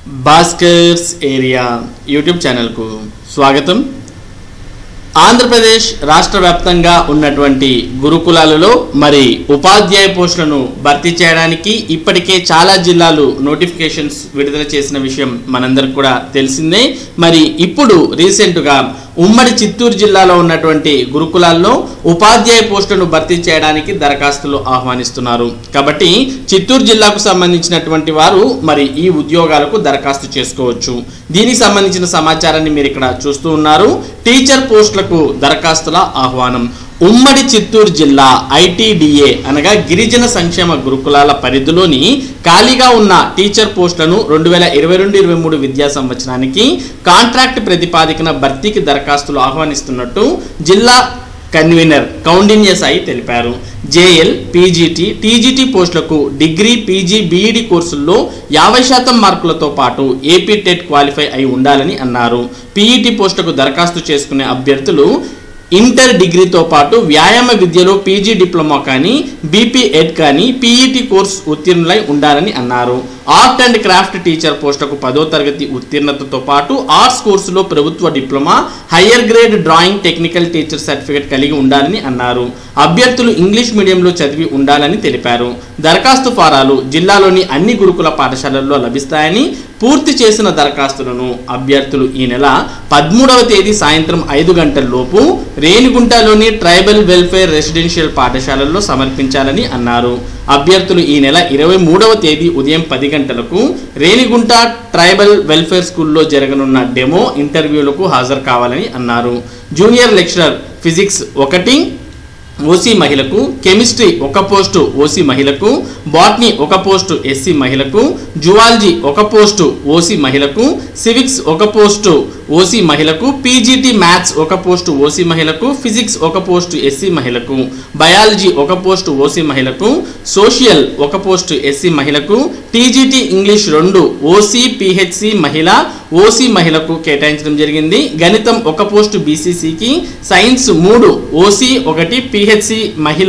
Bhaskar's area YouTube ఛానల్కు స్వాగతం ఆంధ్రప్రదేశ్ రాష్ట్ర వ్యాప్తంగా ఉన్నటువంటి గురుకులాలలో మరి ఉపాధ్యాయ పోస్టులను భర్తీ చేయడానికి ఇప్పటికే చాలా జిల్లాలు నోటిఫికేషన్స్ విడుదల చేసిన విషయం మనందరికి కూడా తెలిసిందే మరి ఇప్పుడు రీసెంట్గా ఉమ్మడి చిత్తూరు జిల్లాలో ఉన్నటువంటి గురుకులాల్లో ఉపాధ్యాయ పోస్టులను భర్తీ చేయడానికి దరఖాస్తులు ఆహ్వానిస్తున్నారు కాబట్టి చిత్తూరు జిల్లాకు సంబంధించినటువంటి వారు మరి ఈ ఉద్యోగాలకు దరఖాస్తు చేసుకోవచ్చు దీనికి సంబంధించిన సమాచారాన్ని మీరు ఇక్కడ చూస్తూ ఉన్నారు టీచర్ పోస్టులకు దరఖాస్తుల ఆహ్వానం ఉమ్మడి చిత్తూరు జిల్లా ఐటీడీఏ అనగా గిరిజన సంక్షేమ గురుకులాల పరిధిలోని ఖాళీగా ఉన్న టీచర్ పోస్టులను రెండు వేల ఇరవై రెండు ఇరవై మూడు విద్యా సంవత్సరానికి కాంట్రాక్ట్ ప్రతిపాదికన భర్తీకి దరఖాస్తులు ఆహ్వానిస్తున్నట్టు జిల్లా కన్వీనర్ కౌండిన్య సాయి తెలిపారు జేఎల్ పీజీటీ టీజీటీ పోస్టులకు డిగ్రీ పీజీ బీఈడి కోర్సుల్లో యాభై శాతం మార్కులతో పాటు ఏపీ టెట్ క్వాలిఫై అయి ఉండాలని అన్నారు పీఈటీ పోస్టులకు దరఖాస్తు చేసుకునే అభ్యర్థులు ఇంటర్ డిగ్రీతో పాటు వ్యాయామ విద్యలో పీజీ డిప్లొమా కానీ బీపీ ఎడ్ కానీ పీఈటీ కోర్స్ ఉత్తీర్ణులై ఉండాలని అన్నారు ఆర్ట్ అండ్ క్రాఫ్ట్ టీచర్ పోస్టుకు పదో తరగతి ఉత్తీర్ణతతో పాటు ఆర్ట్స్ కోర్సులో ప్రభుత్వ diploma higher grade drawing technical teacher certificate కలిగి ఉండాలని అన్నారు అభ్యర్థులు ఇంగ్లీష్ మీడియంలో చదివి ఉండాలని తెలిపారు దరఖాస్తు ఫారాలు జిల్లాలోని అన్ని గురుకుల పాఠశాలల్లో లభిస్తాయని పూర్తి చేసిన దరఖాస్తులను అభ్యర్థులు ఈ నెల పదమూడవ తేదీ సాయంత్రం ఐదు గంటల లోపు రేణిగుంటలోని ట్రైబల్ వెల్ఫేర్ రెసిడెన్షియల్ పాఠశాలల్లో సమర్పించాలని అన్నారు అభ్యర్థులు ఈ నెల ఇరవై మూడవ తేదీ ఉదయం పది గంటలకు రేణిగుంట ట్రైబల్ వెల్ఫేర్ స్కూల్లో జరగనున్న డెమో ఇంటర్వ్యూలకు హాజరు కావాలని అన్నారు జూనియర్ లెక్చరర్ ఫిజిక్స్ ఒకటి ఓసీ మహిళకు కెమిస్ట్రీ ఒక పోస్టు ఓసీ మహిళకు బాట్నీ ఒక పోస్టు ఎస్సీ మహిళకు జువాలజీ ఒక పోస్టు ఓసీ మహిళకు సివిక్స్ ఒక పోస్టు ఓసీ మహిళకు పీజీటీ మ్యాథ్స్ ఒక పోస్టు ఓసీ మహిళకు ఫిజిక్స్ ఒక పోస్టు ఎస్సీ మహిళకు బయాలజీ ఒక పోస్టు ఓసీ మహిళకు సోషల్ ఒక పోస్టు ఎస్సీ మహిళకు టీజీటీ ఇంగ్లీష్ రెండు ఓసీ పిహెచ్సి మహిళ ఓసీ మహిళకు కేటాయించడం జరిగింది గణితం ఒక పోస్టు బీసీసీకి సైన్స్ మూడు ఓసీ ఒకటి పిహెచ్సి మహిళ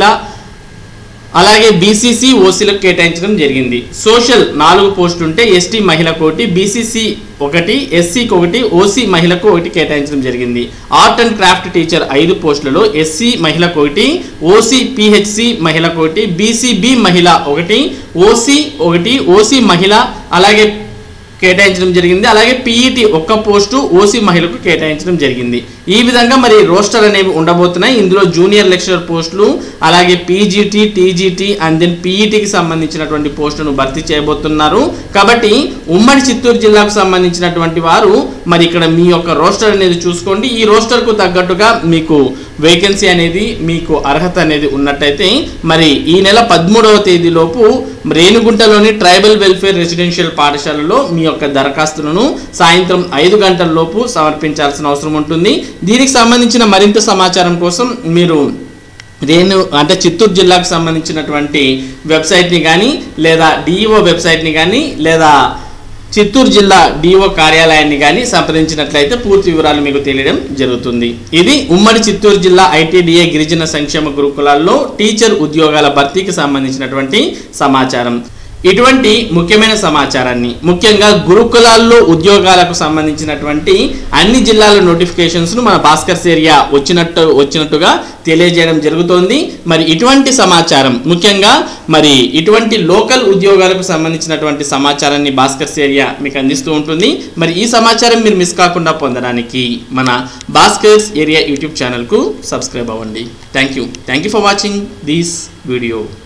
అలాగే బీసీసీ ఓసీలకు కేటాయించడం జరిగింది సోషల్ నాలుగు పోస్టులు ఉంటే ఎస్టీ మహిళకు ఒకటి బీసీసీ ఒకటి ఎస్సీకి ఒకటి ఓసీ మహిళకు ఒకటి కేటాయించడం జరిగింది ఆర్ట్ అండ్ క్రాఫ్ట్ టీచర్ ఐదు పోస్టులలో ఎస్సీ మహిళకు ఒకటి ఓసీ పిహెచ్సి మహిళకు ఒకటి బీసీబీ మహిళ ఒకటి ఓసీ ఒకటి ఓసీ మహిళ అలాగే కేటాయించడం జరిగింది అలాగే పీఈటీ ఒక్క పోస్టు ఓసీ మహిళకు కేటాయించడం జరిగింది ఈ విధంగా మరి రోస్టర్ అనేవి ఉండబోతున్నాయి ఇందులో జూనియర్ లెక్చరర్ పోస్టులు అలాగే పీజీటీ టీజీటీ అండ్ దెన్ పీఈటీకి సంబంధించినటువంటి పోస్టులను భర్తీ చేయబోతున్నారు కాబట్టి ఉమ్మడి చిత్తూరు జిల్లాకు సంబంధించినటువంటి వారు మరి ఇక్కడ మీ యొక్క రోస్టర్ అనేది చూసుకోండి ఈ రోస్టర్కు తగ్గట్టుగా మీకు వేకెన్సీ అనేది మీకు అర్హత అనేది ఉన్నట్టయితే మరి ఈ నెల పదమూడవ తేదీలోపు రేణుగుంటలోని ట్రైబల్ వెల్ఫేర్ రెసిడెన్షియల్ పాఠశాలలో మీ యొక్క దరఖాస్తులను సాయంత్రం ఐదు గంటల లోపు సమర్పించాల్సిన అవసరం ఉంటుంది దీనికి సంబంధించిన మరింత సమాచారం కోసం మీరు రేణు అంటే చిత్తూరు జిల్లాకు సంబంధించినటువంటి వెబ్సైట్ని కానీ లేదా డిఈఓ వెబ్సైట్ని కానీ లేదా చిత్తూరు జిల్లా డిఓ కార్యాలయాన్ని కానీ సంప్రదించినట్లయితే పూర్తి వివరాలు మీకు తెలియడం జరుగుతుంది ఇది ఉమ్మడి చిత్తూరు జిల్లా ఐటీడీఏ గిరిజన సంక్షేమ గురుకులాల్లో టీచర్ ఉద్యోగాల భర్తీకి సంబంధించినటువంటి సమాచారం ఇటువంటి ముఖ్యమైన సమాచారాన్ని ముఖ్యంగా గురుకులాల్లో ఉద్యోగాలకు సంబంధించినటువంటి అన్ని జిల్లాల నోటిఫికేషన్స్ను మన భాస్కర్స్ ఏరియా వచ్చినట్టు వచ్చినట్టుగా తెలియజేయడం జరుగుతోంది మరి ఇటువంటి సమాచారం ముఖ్యంగా మరి ఇటువంటి లోకల్ ఉద్యోగాలకు సంబంధించినటువంటి సమాచారాన్ని భాస్కర్స్ ఏరియా మీకు అందిస్తూ ఉంటుంది మరి ఈ సమాచారం మీరు మిస్ కాకుండా పొందడానికి మన భాస్కర్స్ ఏరియా యూట్యూబ్ ఛానల్కు సబ్స్క్రైబ్ అవ్వండి thank you thank you for watching this video